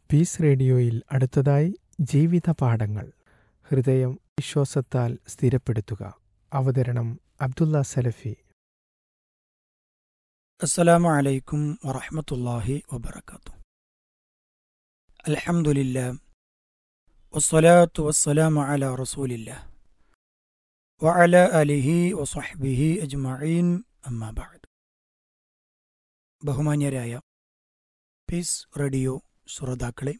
Piece റേഡിയോയിൽ അടുത്തതായി ജീവിത പാഠങ്ങൾ ഹൃദയം വിശ്വാസത്താൽ സ്ഥിരപ്പെടുത്തുക അവതരണം അബ്ദുള്ള സലഫി السلام عليكم ورحمة الله وبركاته الحمد لله والصلاة والسلام على رسول الله وعلى آله وصحبه أجمعين أما بعد ബഹുമാന്യരായ പീസ് റേഡിയോ ശ്രോതാക്കളെ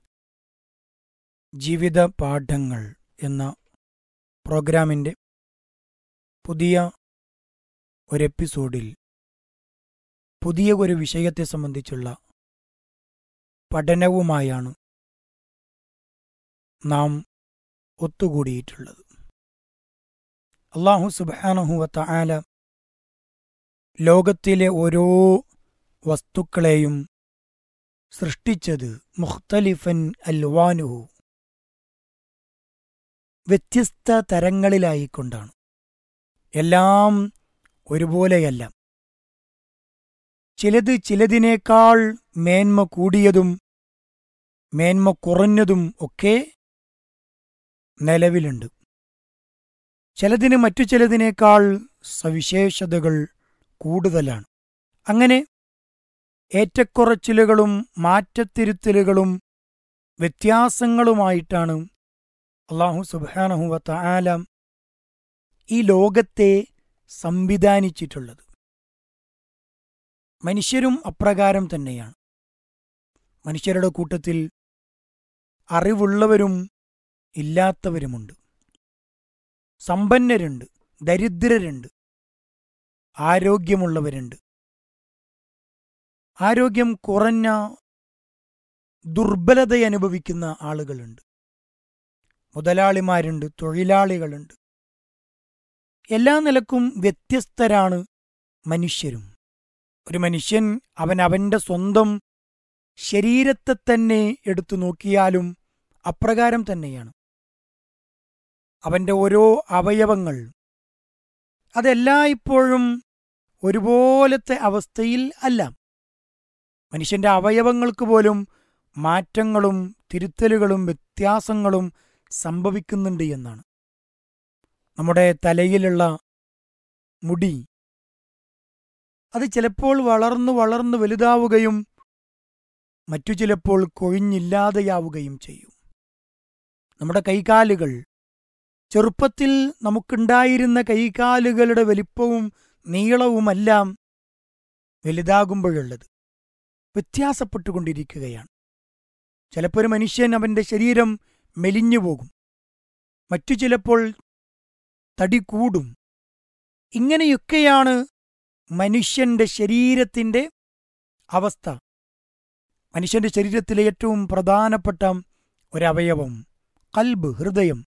ജീവിത പാഠങ്ങൾ എന്ന പ്രോഗ്രാമിൻ്റെ പുതിയ ഒരു എപ്പിസോഡിൽ പുതിയ ഒരു വിഷയത്തെ സംബന്ധിച്ചുള്ള പഠനവുമായാണ് നാം ഒത്തുകൂടിയിട്ടുള്ളത് അള്ളാഹു സുബാനഹുവത്ത ആല ലോകത്തിലെ ഓരോ വസ്തുക്കളെയും സൃഷ്ടിച്ചത് മുഖ്തലിഫൻ അൽവാനുഹു വ്യത്യസ്ത തരങ്ങളിലായിക്കൊണ്ടാണ് എല്ലാം ഒരുപോലെയല്ല ചിലത് ചിലതിനേക്കാൾ മേന്മ കൂടിയതും മേന്മ കുറഞ്ഞതും ഒക്കെ നിലവിലുണ്ട് ചിലതിന് മറ്റു ചിലതിനേക്കാൾ സവിശേഷതകൾ കൂടുതലാണ് അങ്ങനെ ഏറ്റക്കുറച്ചിലുകളും മാറ്റത്തിരുത്തലുകളും വ്യത്യാസങ്ങളുമായിട്ടാണ് അള്ളാഹു സുബാനഹുവത്ത ആലാം ഈ ലോകത്തെ സംവിധാനിച്ചിട്ടുള്ളത് മനുഷ്യരും അപ്രകാരം തന്നെയാണ് മനുഷ്യരുടെ കൂട്ടത്തിൽ അറിവുള്ളവരും ഇല്ലാത്തവരുമുണ്ട് സമ്പന്നരുണ്ട് ദരിദ്രരുണ്ട് ആരോഗ്യമുള്ളവരുണ്ട് ആരോഗ്യം കുറഞ്ഞ ദുർബലത അനുഭവിക്കുന്ന ആളുകളുണ്ട് മുതലാളിമാരുണ്ട് തൊഴിലാളികളുണ്ട് എല്ലാ നിലക്കും വ്യത്യസ്തരാണ് മനുഷ്യരും ഒരു മനുഷ്യൻ അവൻ അവന്റെ സ്വന്തം ശരീരത്തെ തന്നെ എടുത്തു നോക്കിയാലും അപ്രകാരം തന്നെയാണ് അവന്റെ ഓരോ അവയവങ്ങൾ അതെല്ലായ്പ്പോഴും ഒരുപോലത്തെ അവസ്ഥയിൽ അല്ല മനുഷ്യന്റെ അവയവങ്ങൾക്ക് പോലും മാറ്റങ്ങളും തിരുത്തലുകളും വ്യത്യാസങ്ങളും സംഭവിക്കുന്നുണ്ട് എന്നാണ് നമ്മുടെ തലയിലുള്ള മുടി അത് ചിലപ്പോൾ വളർന്നു വളർന്നു വലുതാവുകയും മറ്റു ചിലപ്പോൾ കൊഴിഞ്ഞില്ലാതെയാവുകയും ചെയ്യും നമ്മുടെ കൈകാലുകൾ ചെറുപ്പത്തിൽ നമുക്കുണ്ടായിരുന്ന കൈകാലുകളുടെ വലിപ്പവും നീളവുമെല്ലാം വലുതാകുമ്പോഴുള്ളത് വ്യത്യാസപ്പെട്ടുകൊണ്ടിരിക്കുകയാണ് ചിലപ്പോൾ ഒരു മനുഷ്യൻ അവന്റെ ശരീരം മെലിഞ്ഞു പോകും മറ്റു ചിലപ്പോൾ തടി കൂടും ഇങ്ങനെയൊക്കെയാണ് മനുഷ്യന്റെ ശരീരത്തിന്റെ അവസ്ഥ മനുഷ്യന്റെ ശരീരത്തിലെ ഏറ്റവും പ്രധാനപ്പെട്ട ഒരവയവം കൽബ് ഹൃദയം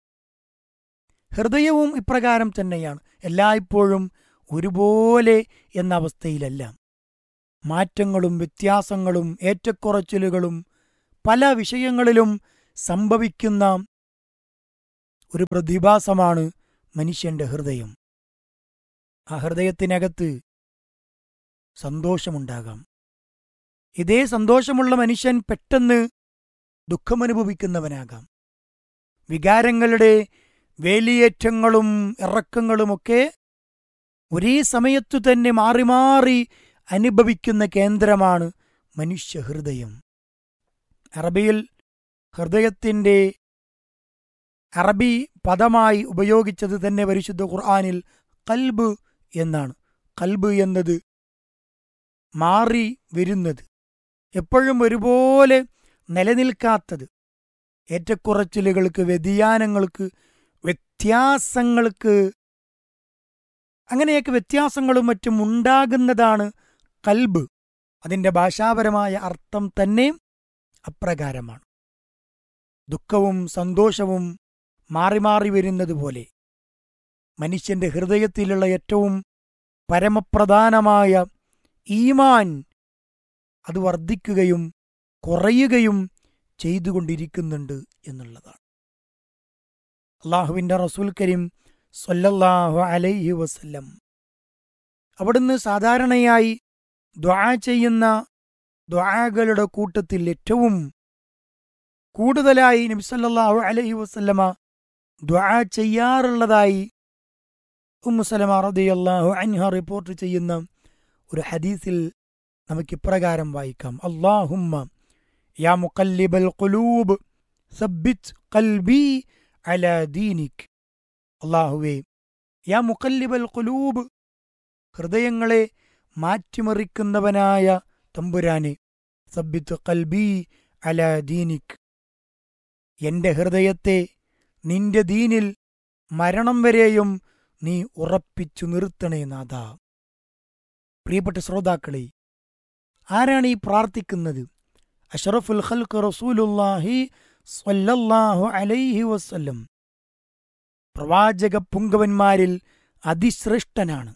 ഹൃദയവും ഇപ്രകാരം തന്നെയാണ് എല്ലായ്പ്പോഴും ഒരുപോലെ എന്ന അവസ്ഥയിലല്ല മാറ്റങ്ങളും വ്യത്യാസങ്ങളും ഏറ്റക്കുറച്ചിലുകളും പല വിഷയങ്ങളിലും സംഭവിക്കുന്ന ഒരു പ്രതിഭാസമാണ് മനുഷ്യന്റെ ഹൃദയം ആ ഹൃദയത്തിനകത്ത് സന്തോഷമുണ്ടാകാം ഇതേ സന്തോഷമുള്ള മനുഷ്യൻ പെട്ടെന്ന് ദുഃഖമനുഭവിക്കുന്നവനാകാം വികാരങ്ങളുടെ വേലിയേറ്റങ്ങളും ഇറക്കങ്ങളുമൊക്കെ ഒരേ സമയത്തു തന്നെ മാറി മാറി അനുഭവിക്കുന്ന കേന്ദ്രമാണ് മനുഷ്യഹൃദയം അറബിയിൽ ഹൃദയത്തിന്റെ അറബി പദമായി ഉപയോഗിച്ചത് തന്നെ പരിശുദ്ധ ഖുർആാനിൽ കൽബ് എന്നാണ് കൽബ് എന്നത് മാറി വരുന്നത് എപ്പോഴും ഒരുപോലെ നിലനിൽക്കാത്തത് ഏറ്റക്കുറച്ചിലുകൾക്ക് വ്യതിയാനങ്ങൾക്ക് വ്യത്യാസങ്ങൾക്ക് അങ്ങനെയൊക്കെ വ്യത്യാസങ്ങളും മറ്റും ഉണ്ടാകുന്നതാണ് കൽബ് അതിന്റെ ഭാഷാപരമായ അർത്ഥം തന്നെ അപ്രകാരമാണ് ദുഃഖവും സന്തോഷവും മാറി മാറി വരുന്നത് പോലെ മനുഷ്യന്റെ ഹൃദയത്തിലുള്ള ഏറ്റവും പരമപ്രധാനമായ ഈമാൻ അത് വർദ്ധിക്കുകയും കുറയുകയും ചെയ്തുകൊണ്ടിരിക്കുന്നുണ്ട് എന്നുള്ളതാണ് അള്ളാഹുവിന്റെ റസൂൽ കരീം സൊല്ലല്ലാഹു അലൈഹി വസല്ലം അവിടുന്ന് സാധാരണയായി ദ്വാ ചെയ്യുന്ന ദ്വാകളുടെ കൂട്ടത്തിൽ ഏറ്റവും കൂടുതലായി നബി സല്ലല്ലാഹു അലൈഹി വസല്ലമ ദുആ ചെയ്യാറുള്ളതായി ഉമ്മു സലമ റളിയല്ലാഹു അൻഹ റിപ്പോർട്ട് ചെയ്യുന്ന ഒരു ഹദീസിൽ നമുക്ക് ഇപ്രകാരം വായിക്കാം അല്ലാഹുമ്മ യാ മുഖല്ലിബൽ ഖുലൂബ് സബ്ബിത് ഖൽബി അലാ ദീനിക് അല്ലാഹുവേ യാ മുഖല്ലിബൽ ഖുലൂബ് ഹൃദയങ്ങളെ മാറ്റിമറിക്കുന്നവനായ തമ്പുരാനെ സബ്ബിത്ത് ഖൽബി അലാ ദീനിക് എന്റെ ഹൃദയത്തെ നിന്റെ ദീനിൽ മരണം വരെയും നീ ഉറപ്പിച്ചു നിർത്തണേ നാഥ പ്രിയപ്പെട്ട ശ്രോതാക്കളെ ആരാണ് ഈ പ്രാർത്ഥിക്കുന്നത് അഷറഫുൽ ഖൽക്ക് റസൂലുല്ലാഹി സ്വല്ലല്ലാഹു അലൈഹി വസല്ലം പ്രവാചക പുങ്കവന്മാരിൽ അതിശ്രേഷ്ഠനാണ്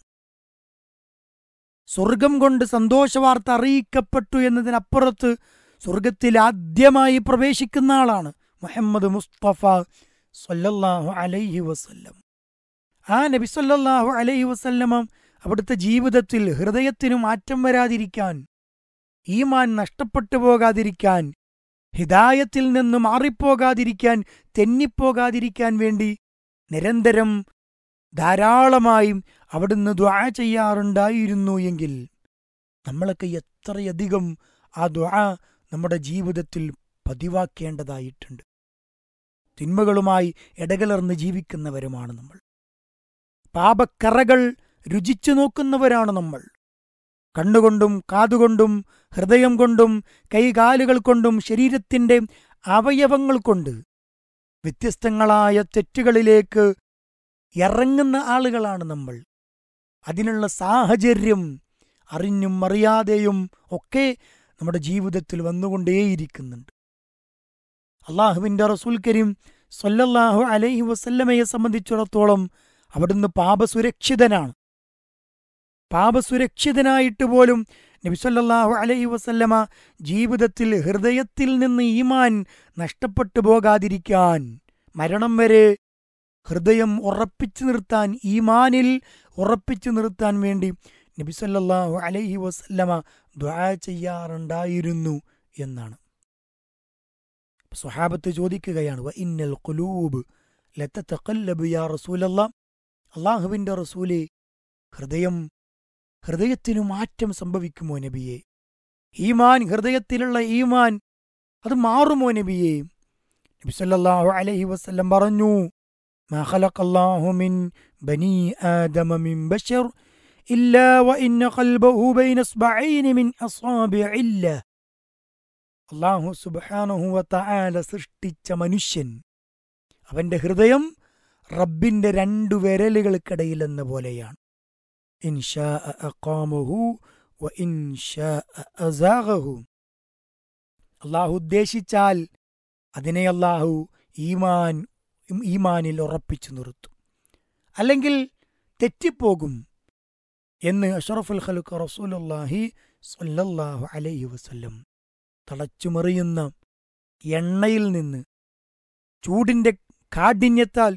സ്വർഗം കൊണ്ട് സന്തോഷവാർത്ത അറിയിക്കപ്പെട്ടു എന്നതിനപ്പുറത്ത് സ്വർഗത്തിൽ ആദ്യമായി പ്രവേശിക്കുന്ന ആളാണ് മുഹമ്മദ് മുസ്തഫ സല്ലല്ലാഹു അലൈഹി വസല്ലം ആ നബി സല്ലല്ലാഹു അലൈഹി വസല്ലമ അവിടുത്തെ ജീവിതത്തിൽ ഹൃദയത്തിനു മാറ്റം വരാതിരിക്കാൻ ഈമാൻ നഷ്ടപ്പെട്ടു പോകാതിരിക്കാൻ ഹിദായത്തിൽ നിന്ന് മാറിപ്പോകാതിരിക്കാൻ തെന്നിപ്പോകാതിരിക്കാൻ വേണ്ടി നിരന്തരം ധാരാളമായും അവിടുന്ന് ദ്വാ ചെയ്യാറുണ്ടായിരുന്നു എങ്കിൽ നമ്മളൊക്കെ എത്രയധികം ആ ദ്വാ നമ്മുടെ ജീവിതത്തിൽ പതിവാക്കേണ്ടതായിട്ടുണ്ട് തിന്മകളുമായി ഇടകലർന്ന് ജീവിക്കുന്നവരുമാണ് നമ്മൾ പാപക്കറകൾ രുചിച്ചു നോക്കുന്നവരാണ് നമ്മൾ കണ്ണുകൊണ്ടും കാതുകൊണ്ടും ഹൃദയം കൊണ്ടും കൈകാലുകൾ കൊണ്ടും ശരീരത്തിന്റെ അവയവങ്ങൾ കൊണ്ട് വ്യത്യസ്തങ്ങളായ തെറ്റുകളിലേക്ക് ഇറങ്ങുന്ന ആളുകളാണ് നമ്മൾ അതിനുള്ള സാഹചര്യം അറിഞ്ഞും അറിയാതെയും ഒക്കെ നമ്മുടെ ജീവിതത്തിൽ വന്നുകൊണ്ടേയിരിക്കുന്നുണ്ട് അള്ളാഹുവിന്റെ റസൂൽ കരീം സല്ലല്ലാഹു അലൈഹി വസല്ലമയെ സംബന്ധിച്ചിടത്തോളം അവിടുന്ന് പാപസുരക്ഷിതനാണ് പാപസുരക്ഷിതനായിട്ട് പോലും നബി സല്ലല്ലാഹു അലൈഹി വസല്ലമ ജീവിതത്തിൽ ഹൃദയത്തിൽ നിന്ന് ഈമാൻ നഷ്ടപ്പെട്ടു പോകാതിരിക്കാൻ മരണം വരെ ഹൃദയം ഉറപ്പിച്ചു നിർത്താൻ ഈമാനിൽ ഉറപ്പിച്ചു നിർത്താൻ വേണ്ടി നബി സല്ലല്ലാഹു അലൈഹി വസല്ലമ ദുആ ചെയ്യാറുണ്ടായിരുന്നു എന്നാണ് സ്വഹാബത്ത് ചോദിക്കുകയാണ് വ ഇന്നൽ ഖുലൂബ് ലതതഖല്ലബു യാ റസൂലല്ലാ അള്ളാഹുവിന്റെ റസൂലെ ഹൃദയം ഹൃദയത്തിനു മാറ്റം സംഭവിക്കുമോ നബിയെ ഈമാൻ ഹൃദയത്തിലുള്ള ഈമാൻ അത് മാറുമോ നബിയെ നബി സല്ലല്ലാഹു അലൈഹി വസല്ലം പറഞ്ഞു ما خلق الله من بني آدم من بشر إلا وإن قلبه بين اصبعين من أصابع الله അള്ളാഹു സുബാനഹു വതആല സൃഷ്ടിച്ച മനുഷ്യൻ അവന്റെ ഹൃദയം റബ്ബിന്റെ രണ്ടു വിരലുകൾക്കിടയിലെന്ന പോലെയാണ് ഇൻഷാ അഖാമഹു വ ഇൻഷാ അസാഗഹു അള്ളാഹു ഉദ്ദേശിച്ചാൽ അതിനെ അള്ളാഹു ഈമാൻ ഈമാനിൽ ഉറപ്പിച്ചു നിർത്തും അല്ലെങ്കിൽ തെറ്റിപ്പോകും എന്ന് അഷറഫുൽ ഖലുഖ് റസൂലുള്ളാഹി സ്വല്ലല്ലാഹു അലൈഹി വസല്ലം തളച്ചുമറിയുന്ന എണ്ണയിൽ നിന്ന് ചൂടിന്റെ കാഠിന്യത്താൽ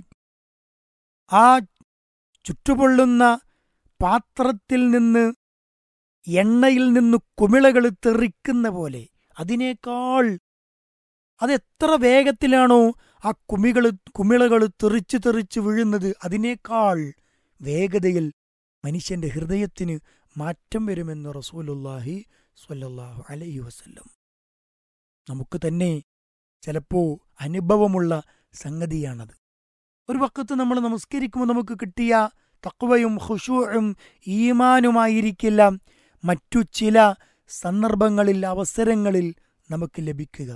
ആ ചുറ്റുപൊള്ളുന്ന പാത്രത്തിൽ നിന്ന് എണ്ണയിൽ നിന്ന് കുമിളകൾ തെറിക്കുന്ന പോലെ അതിനേക്കാൾ അതെത്ര വേഗത്തിലാണോ ആ കുമികൾ കുമിളകൾ തെറിച്ച് തെറിച്ച് വീഴുന്നത് അതിനേക്കാൾ വേഗതയിൽ മനുഷ്യന്റെ ഹൃദയത്തിന് മാറ്റം വരുമെന്ന് റസൂലുല്ലാഹി സ്വല്ലല്ലാഹു അലൈഹി വസല്ലം നമുക്ക് തന്നെ ചിലപ്പോ അനുഭവമുള്ള സംഗതിയാണത് ഒരു വക്കത്ത് നമ്മൾ നമസ്കരിക്കുമ്പോൾ നമുക്ക് കിട്ടിയ തക്വയും ഖുഷൂഉം ഈമാനുമായിരിക്കില്ല മറ്റു ചില സന്ദർഭങ്ങളിൽ അവസരങ്ങളിൽ നമുക്ക് ലഭിക്കുക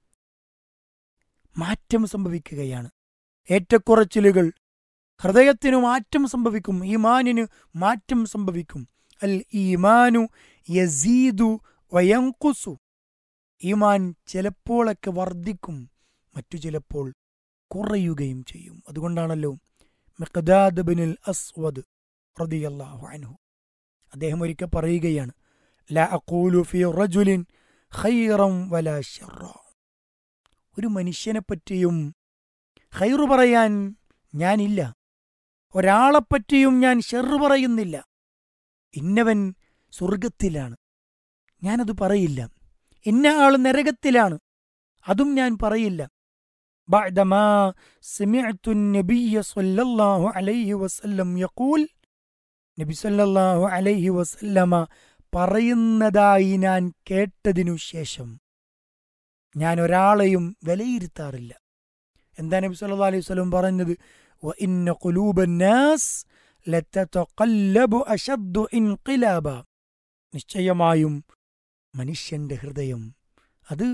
മാറ്റം സംഭവിക്കുകയാണ് ഏറ്റക്കുറച്ചിലുകൾ ഹൃദയത്തിനു മാറ്റം സംഭവിക്കും ഈമാനിന് മാറ്റം സംഭവിക്കും അൽ ഈമാനു യസീദു വയങ്കുസു ഈമാൻ ചിലപ്പോഴൊക്കെ വർദ്ധിക്കും മറ്റു ചിലപ്പോൾ കുറയുകയും ചെയ്യും അതുകൊണ്ടാണല്ലോ മിഖ്ദാദ് ബിനുൽ അസ്വദ് റളിയല്ലാഹു അൻഹു അദ്ദേഹം ഒരിക്കൽ പറയുകയാണ് ലാ അഖൂലു ഫി റജുലിൻ ഖൈറൻ വലാ ശർറ ഒരു മനുഷ്യനെ പറ്റിയും ഖൈറു പറയാൻ ഞാനില്ല ഒരാളെപ്പറ്റിയും ഞാൻ ഷെറു പറയുന്നില്ല ഇന്നവൻ സ്വർഗത്തിലാണ് ഞാനത് പറയില്ല ഇന്ന ആൾ നരകത്തിലാണ് അതും ഞാൻ പറയില്ല بعدما سمعت النبي صلى الله عليه وسلم يقول നബി സല്ലല്ലാഹു അലൈഹി വസല്ലമ പറയുന്നതായി ഞാൻ കേട്ടതിനു ശേഷം ഞാൻ ഒരാളെയും വിലയിരുത്താറില്ല എന്താ നബി സല്ലല്ലാഹു അലൈഹി വസല്ലം പറഞ്ഞത് وإن قلوب الناس لتتقلب أشد انقلابا നിശ്ചയമായും മനുഷ്യന്റെ ഹൃദയം അത്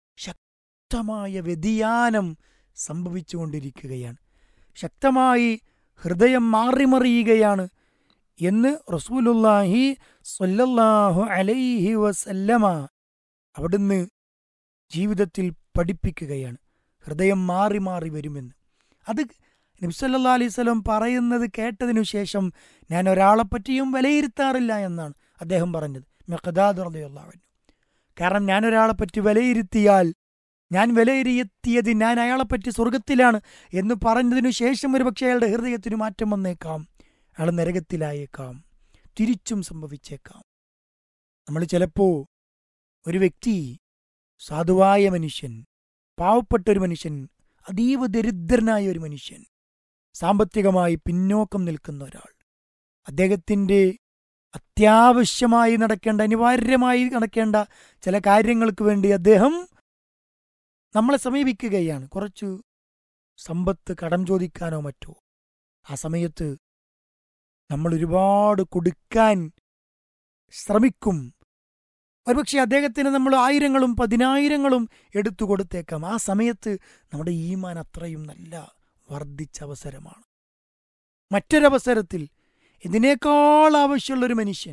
ശക്തമായ വ്യതിയാനം സംഭവിച്ചുകൊണ്ടിരിക്കുകയാണ് ശക്തമായി ഹൃദയം മാറിമറിയുകയാണ് എന്ന് റസൂലുല്ലാഹി സ്വല്ലല്ലാഹു അലൈഹി വസല്ലമ അവിടുന്ന് ജീവിതത്തിൽ പഠിപ്പിക്കുകയാണ് ഹൃദയം മാറി മാറി വരുമെന്ന് അത് നബ്സല്ലാ അലൈഹി സ്വലം പറയുന്നത് കേട്ടതിനു ശേഷം ഞാൻ ഒരാളെപ്പറ്റിയും വിലയിരുത്താറില്ല എന്നാണ് അദ്ദേഹം പറഞ്ഞത് മെഖദാദ് റളിയല്ലാഹു കാരണം ഞാൻ ഒരാളെപ്പറ്റി വിലയിരുത്തിയാൽ ഞാൻ വിലയിരുത്തിയത് ഞാൻ അയാളെപ്പറ്റി സ്വർഗത്തിലാണ് എന്ന് പറഞ്ഞതിനു ശേഷം ഒരുപക്ഷെ അയാളുടെ ഹൃദയത്തിന് മാറ്റം വന്നേക്കാം അയാൾ നരകത്തിലായേക്കാം തിരിച്ചും സംഭവിച്ചേക്കാം നമ്മൾ ചിലപ്പോ ഒരു വ്യക്തി സാധുവായ മനുഷ്യൻ പാവപ്പെട്ട ഒരു മനുഷ്യൻ അതീവ ദരിദ്രനായ ഒരു മനുഷ്യൻ സാമ്പത്തികമായി പിന്നോക്കം നിൽക്കുന്ന ഒരാൾ അദ്ദേഹത്തിന്റെ അത്യാവശ്യമായി നടക്കേണ്ട അനിവാര്യമായി നടക്കേണ്ട ചില കാര്യങ്ങൾക്ക് വേണ്ടി അദ്ദേഹം നമ്മളെ സമീപിക്കുകയാണ് കുറച്ചു സമ്പത്ത് കടം ചോദിക്കാനോ മറ്റോ ആ സമയത്ത് നമ്മൾ ഒരുപാട് കൊടുക്കാൻ ശ്രമിക്കും ഒരുപക്ഷെ അദ്ദേഹത്തിന് നമ്മൾ ആയിരങ്ങളും പതിനായിരങ്ങളും എടുത്തു കൊടുത്തേക്കാം ആ സമയത്ത് നമ്മുടെ ഈമാൻ അത്രയും നല്ല വർദ്ധിച്ച അവസരമാണ് മറ്റൊരവസരത്തിൽ ഇതിനേക്കാൾ ആവശ്യമുള്ളൊരു മനുഷ്യൻ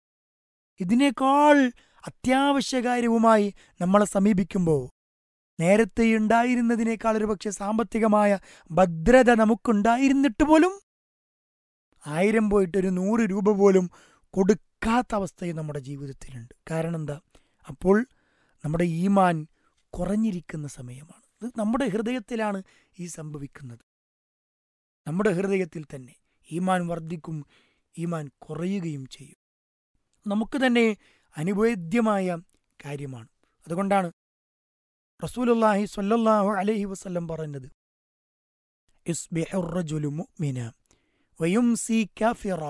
ഇതിനേക്കാൾ അത്യാവശ്യകാര്യവുമായി നമ്മളെ സമീപിക്കുമ്പോൾ നേരത്തെ ഉണ്ടായിരുന്നതിനേക്കാൾ ഒരുപക്ഷെ സാമ്പത്തികമായ ഭദ്രത നമുക്കുണ്ടായിരുന്നിട്ട് പോലും ആയിരം പോയിട്ട് ഒരു നൂറ് രൂപ പോലും കൊടുക്കാത്ത അവസ്ഥയും നമ്മുടെ ജീവിതത്തിലുണ്ട് കാരണം എന്താ അപ്പോൾ നമ്മുടെ ഈമാൻ കുറഞ്ഞിരിക്കുന്ന സമയമാണ് ഇത് നമ്മുടെ ഹൃദയത്തിലാണ് ഈ സംഭവിക്കുന്നത് നമ്മുടെ ഹൃദയത്തിൽ തന്നെ ഈമാൻ വർദ്ധിക്കും ഈമാൻ കുറയുകയും ചെയ്യും നമുക്ക് തന്നെ അനുവേദ്യമായ കാര്യമാണ് അതുകൊണ്ടാണ് റസൂലുള്ളാഹി സ്വല്ലല്ലാഹു അലൈഹി വസല്ലം പറഞ്ഞത് ഇസ്ബിഹുർ റജുലു മുഅ്മിന വയുംസി കാഫിറ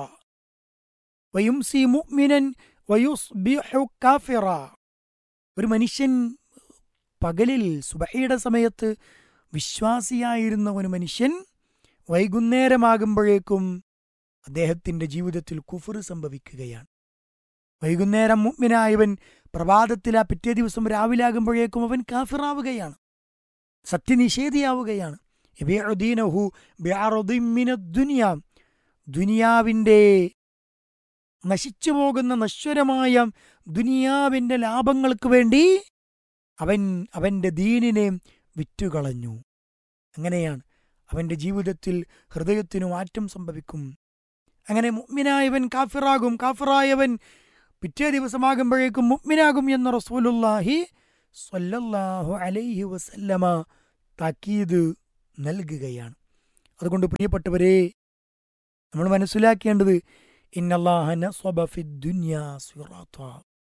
വയുംസി മുഅ്മിനൻ വയുസ്ബിഹു കാഫിറ ഒരു മനുഷ്യൻ പകലിൽ സുബഹയുടെ സമയത്ത് വിശ്വാസിയായിരുന്ന ഒരു മനുഷ്യൻ വൈകുന്നേരമാകുമ്പോഴേക്കും അദ്ദേഹത്തിന്റെ ജീവിതത്തിൽ കുഫർ സംഭവിക്കുകയാണ് വൈകുന്നേരം മുഗ്മിനായവൻ പ്രഭാതത്തിൽ ആ പിറ്റേ ദിവസം രാവിലെ ആകുമ്പോഴേക്കും അവൻ കാഫിറാവുകയാണ് സത്യനിഷേധിയാവുകയാണ് യബീഉദീനഹു ബിഅറദിൻ മിനദ്ദുനിയ. ദുനിയാവിന്റെ നശിച്ചു പോകുന്ന നശ്വരമായ ദുനിയാവിന്റെ ലാഭങ്ങൾക്ക് വേണ്ടി അവൻ അവന്റെ ദീനിനെ വിറ്റുകളഞ്ഞു അങ്ങനെയാണ് അവന്റെ ജീവിതത്തിൽ ഹൃദയത്തിനു മാറ്റം സംഭവിക്കും അങ്ങനെ മുഗ്മിനായവൻ കാഫിറാകും കാഫിറായവൻ പിറ്റേ ദിവസമാകുമ്പോഴേക്കും മുഗ്മിനാകും എന്ന റസൂലുല്ലാഹി സ്വല്ലല്ലാഹു അലൈഹി വസല്ലമ താക്കീത് നൽകുകയാണ് അതുകൊണ്ട് പ്രിയപ്പെട്ടവരെ നമ്മൾ മനസ്സിലാക്കേണ്ടത് ഇന്നല്ലാഹ നസ്വബ ഫിദ്ദുന്യാ സിറാത്ത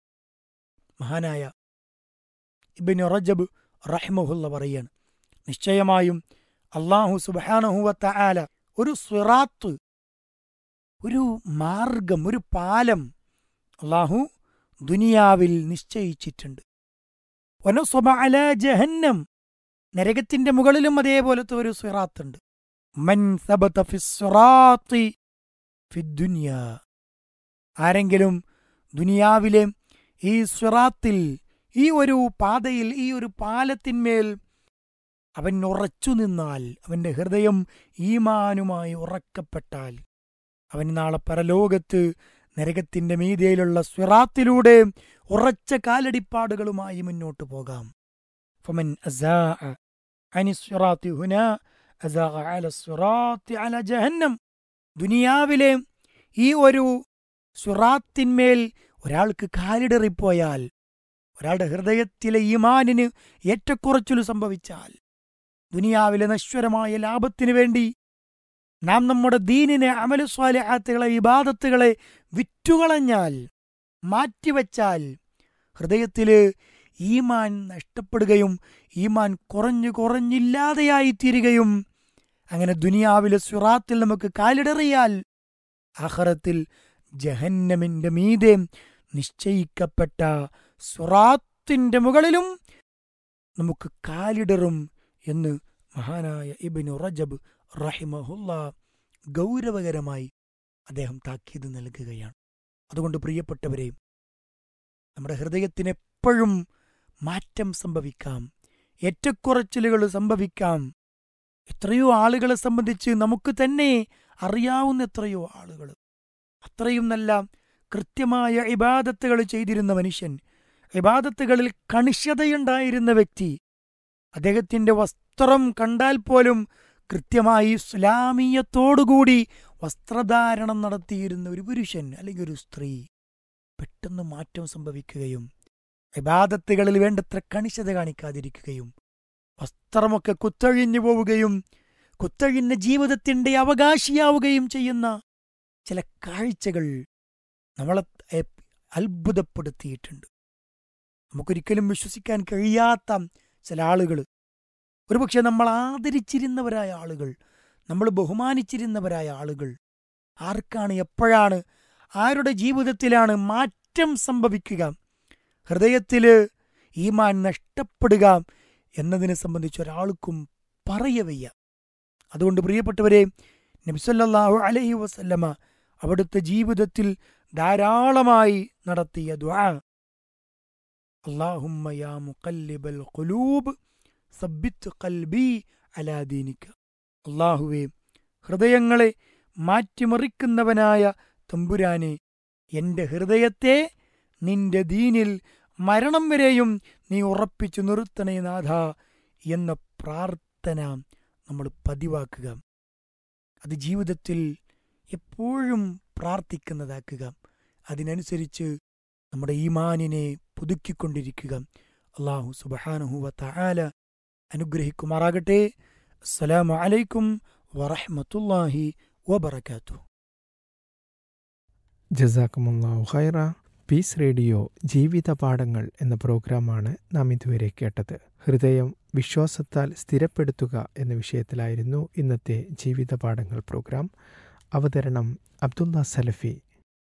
മഹാനായ ഇബ്നു റജബ് റഹ്മഹുല്ല പറയാണ് നിശ്ചയമായും അള്ളാഹു സുബാനഹുവ തആല ഒരു സിറാത്ത് ഒരു മാർഗം ഒരു പാലം അള്ളാഹു ദുനിയാവിൽ നിശ്ചയിച്ചിട്ടുണ്ട് വനസ്വബ അല ജഹന്നം നരകത്തിന്റെ മുകളിലും അതേപോലത്തെ ഒരു സിറാത്തുണ്ട് മൻ സബത ഫിസ്സിറാത്തി ഫിദ്ദുനിയ ആരെങ്കിലും ദുനിയാവിലെ ഈ സിറാത്തിൽ ഈ ഒരു പാതയിൽ ഈ ഒരു പാലത്തിന്മേൽ അവൻ ഉറച്ചു നിന്നാൽ അവന്റെ ഹൃദയം ഈമാനുമായി ഉറക്കപ്പെട്ടാൽ അവൻ നാളെ പരലോകത്ത് നരകത്തിന്റെ മീതയിലുള്ള സ്വിറാത്തിലൂടെ ഉറച്ച കാലടിപ്പാടുകളുമായി മുന്നോട്ടു പോകാം ഫമൻ അസാഅ അനി സ്വിറാത്തി ഹുന അസാഅ അല സ്വിറാത്തി അല ജഹന്നം ദുനിയാവിലെ ഈ ഒരു സ്വിറാത്തിന്മേൽ ഒരാൾക്ക് കാലിടറിപ്പോയാൽ ഒരാളുടെ ഹൃദയത്തിലെ ഈമാനിന് ഏറ്റക്കുറച്ചിൽ സംഭവിച്ചാൽ ദുനിയാവിലെ നശ്വരമായ ലാഭത്തിനു വേണ്ടി നാം നമ്മുടെ ദീനിനെ അമലുസ്വാലിഹാത്തുകളെ ഇബാദത്തുകളെ വിറ്റുകളഞ്ഞാൽ മാറ്റിവെച്ചാൽ ഹൃദയത്തില് ഈമാൻ നഷ്ടപ്പെടുകയും ഈമാൻ കുറഞ്ഞു കുറഞ്ഞില്ലാതെയായി തീരുകയും അങ്ങനെ ദുനിയാവിലെ സുറാത്തിൽ നമുക്ക് കാലിടറിയാൽ ആഹ്റത്തിൽ ജഹന്നമിന്റെ മീതെ നിശ്ചയിക്കപ്പെട്ട സുറാത്തിന്റെ മുകളിലും നമുക്ക് കാലിടറും എന്ന് മഹാനായ ഇബിനു റജബ് റഹിമഹുല്ല ഗൗരവകരമായി അദ്ദേഹം താക്കീത് നൽകുകയാണ് അതുകൊണ്ട് പ്രിയപ്പെട്ടവരെ നമ്മുടെ ഹൃദയത്തിന് എപ്പോഴും മാറ്റം സംഭവിക്കാം ഏറ്റക്കുറച്ചിലുകൾ സംഭവിക്കാം എത്രയോ ആളുകളെ സംബന്ധിച്ച് നമുക്ക് തന്നെ അറിയാവുന്ന എത്രയോ ആളുകൾ അത്രയും നല്ല കൃത്യമായ ഇബാദത്തുകൾ ചെയ്തിരുന്ന മനുഷ്യൻ ഇബാദത്തുകളിൽ കണിശതയുണ്ടായിരുന്ന വ്യക്തി അദ്ദേഹത്തിന്റെ വസ്ത്രം കണ്ടാൽ പോലും കൃത്യമായി ഇസ്ലാമീയത്തോടുകൂടി വസ്ത്രധാരണം നടത്തിയിരുന്ന ഒരു പുരുഷൻ അല്ലെങ്കിൽ ഒരു സ്ത്രീ പെട്ടെന്ന് മാറ്റം സംഭവിക്കുകയും ഇബാദത്തുകളിൽ വേണ്ടത്ര കണിശത കാണിക്കാതിരിക്കുകയും വസ്ത്രമൊക്കെ കുത്തഴിഞ്ഞു പോവുകയും കുത്തഴിഞ്ഞ ജീവിതത്തിന്റെ അവകാശിയാവുകയും ചെയ്യുന്ന ചില കാഴ്ചകൾ നമ്മളെ എ- അത്ഭുതപ്പെടുത്തിയിട്ടുണ്ട് നമുക്കൊരിക്കലും വിശ്വസിക്കാൻ കഴിയാത്ത ചില ആളുകൾ ഒരുപക്ഷെ നമ്മൾ ആദരിച്ചിരുന്നവരായ ആളുകൾ നമ്മൾ ബഹുമാനിച്ചിരുന്നവരായ ആളുകൾ ആർക്കാണ് എപ്പോഴാണ് ആരുടെ ജീവിതത്തിലാണ് മാറ്റം സംഭവിക്കുക ഹൃദയത്തില് ഈമാൻ നഷ്ടപ്പെടുക എന്നതിനെ സംബന്ധിച്ച് ഒരാൾക്കും പറയവയ്യ അതുകൊണ്ട് പ്രിയപ്പെട്ടവരെ നബിസല്ലാഹു അലൈഹി വസല്ലമ അവിടുത്തെ ജീവിതത്തിൽ ധാരാളമായി നടത്തിയ ദ്വാ അള്ളാഹുമ്മ യാ മുഖല്ലിബൽ ഖുലൂബ് സബ്ബിത്ത് ഖൽബി അലാ ദീനിക അള്ളാഹുവേ ഹൃദയങ്ങളെ മാറ്റിമറിക്കുന്നവനായ തമ്പുരാനെ എന്റെ ഹൃദയത്തെ നിന്റെ ദീനിൽ മരണം വരെയും നീ ഉറപ്പിച്ചു നിർത്തണേ നാഥ എന്ന പ്രാർത്ഥന നമ്മൾ പതിവാക്കുക അത് ജീവിതത്തിൽ എപ്പോഴും പ്രാർത്ഥിക്കുന്നതാക്കുക അതിനനുസരിച്ച് നമ്മുടെ ഈമാനിനെ പുതുക്കിക്കൊണ്ടിരിക്കുക അള്ളാഹു സുബഹാനഹുവ തആല അനുഗ്രഹിക്കുമാറാകട്ടെ അസ്സലാമു അലൈക്കും വറഹ്മത്തുള്ളാഹി വബറകാതുഹു ജസാക്കുമുല്ലാഹു ഖൈറ പീസ് റേഡിയോ ജീവിത പാഠങ്ങൾ എന്ന പ്രോഗ്രാമാണ് നാം ഇതുവരെ കേട്ടത് ഹൃദയം വിശ്വാസത്താൽ സ്ഥിരപ്പെടുത്തുക എന്ന വിഷയത്തിലായിരുന്നു ഇന്നത്തെ ജീവിത പാഠങ്ങൾ പ്രോഗ്രാം അവതരണം അബ്ദുള്ള സലഫി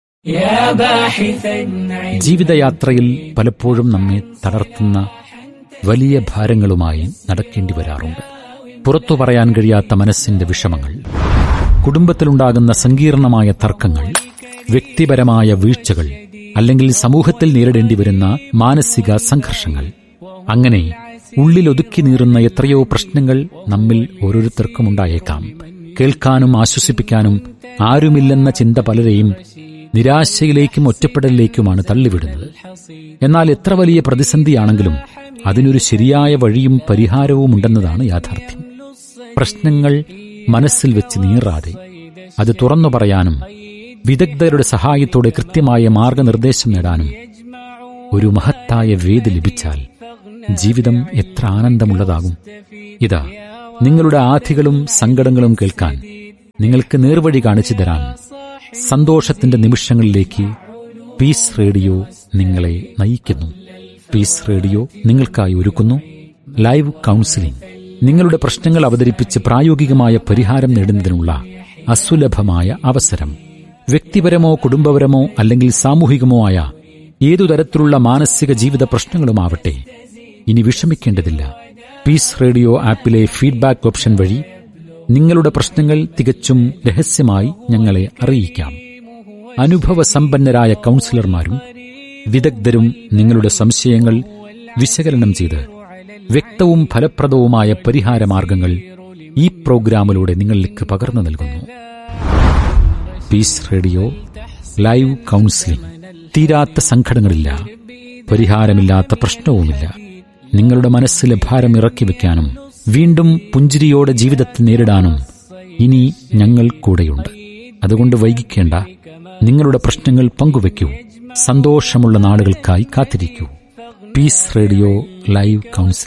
ജീവിതയാത്രയിൽ പലപ്പോഴും നമ്മെ തളർത്തുന്ന വലിയ ഭാരങ്ങളുമായി നടക്കേണ്ടി വരാറുണ്ട് പുറത്തു പറയാൻ കഴിയാത്ത മനസ്സിന്റെ വിഷമങ്ങൾ കുടുംബത്തിലുണ്ടാകുന്ന സങ്കീർണമായ തർക്കങ്ങൾ വ്യക്തിപരമായ വീഴ്ചകൾ അല്ലെങ്കിൽ സമൂഹത്തിൽ നേരിടേണ്ടി വരുന്ന മാനസിക സംഘർഷങ്ങൾ അങ്ങനെ ഉള്ളിലൊതുക്കി നീറുന്ന എത്രയോ പ്രശ്നങ്ങൾ നമ്മിൽ ഓരോരുത്തർക്കും ഉണ്ടായേക്കാം കേൾക്കാനും ആശ്വസിപ്പിക്കാനും ആരുമില്ലെന്ന ചിന്ത പലരെയും നിരാശയിലേക്കും ഒറ്റപ്പെടലിലേക്കുമാണ് തള്ളിവിടുന്നത് എന്നാൽ എത്ര വലിയ പ്രതിസന്ധിയാണെങ്കിലും അതിനൊരു ശരിയായ വഴിയും പരിഹാരവും ഉണ്ടെന്നതാണ് യാഥാർത്ഥ്യം പ്രശ്നങ്ങൾ മനസ്സിൽ വെച്ച് നീറാതെ അത് തുറന്നു പറയാനും വിദഗ്ധരുടെ സഹായത്തോടെ കൃത്യമായ മാർഗനിർദ്ദേശം നേടാനും ഒരു മഹത്തായ വേദി ലഭിച്ചാൽ ജീവിതം എത്ര ആനന്ദമുള്ളതാകും ഇതാ നിങ്ങളുടെ ആധികളും സങ്കടങ്ങളും കേൾക്കാൻ നിങ്ങൾക്ക് നേർവഴി കാണിച്ചു തരാൻ സന്തോഷത്തിന്റെ നിമിഷങ്ങളിലേക്ക് പീസ് റേഡിയോ നിങ്ങളെ നയിക്കുന്നു പീസ് റേഡിയോ നിങ്ങൾക്കായി ഒരുക്കുന്നു ലൈവ് കൗൺസിലിംഗ് നിങ്ങളുടെ പ്രശ്നങ്ങൾ അവതരിപ്പിച്ച് പ്രായോഗികമായ പരിഹാരം നേടുന്നതിനുള്ള അസുലഭമായ അവസരം വ്യക്തിപരമോ കുടുംബപരമോ അല്ലെങ്കിൽ സാമൂഹികമോ ആയ ഏതു തരത്തിലുള്ള മാനസിക ജീവിത പ്രശ്നങ്ങളുമാവട്ടെ ഇനി വിഷമിക്കേണ്ടതില്ല പീസ് റേഡിയോ ആപ്പിലെ ഫീഡ്ബാക്ക് ഓപ്ഷൻ വഴി നിങ്ങളുടെ പ്രശ്നങ്ങൾ തികച്ചും രഹസ്യമായി ഞങ്ങളെ അറിയിക്കാം അനുഭവസമ്പന്നരായ കൗൺസിലർമാരും വിദഗ്ധരും നിങ്ങളുടെ സംശയങ്ങൾ വിശകലനം ചെയ്ത് വ്യക്തവും ഫലപ്രദവുമായ പരിഹാരമാർഗങ്ങൾ ഈ പ്രോഗ്രാമിലൂടെ നിങ്ങളിലേക്ക് പകർന്നു നൽകുന്നു പീസ് റേഡിയോ ലൈവ് കൗൺസിലിംഗ് തീരാത്ത സങ്കടങ്ങളില്ല പരിഹാരമില്ലാത്ത പ്രശ്നവുമില്ല നിങ്ങളുടെ മനസ്സിലെ ഭാരം ഇറക്കി വെക്കാനും വീണ്ടും പുഞ്ചിരിയോടെ ജീവിതത്തെ നേരിടാനും ഇനി ഞങ്ങൾ കൂടെയുണ്ട് അതുകൊണ്ട് വൈകിക്കേണ്ട നിങ്ങളുടെ പ്രശ്നങ്ങൾ പങ്കുവെക്കൂ സന്തോഷമുള്ള നാളുകൾക്കായി കാത്തിരിക്കൂ പീസ് റേഡിയോ ലൈവ് കൗൺസിലിംഗ്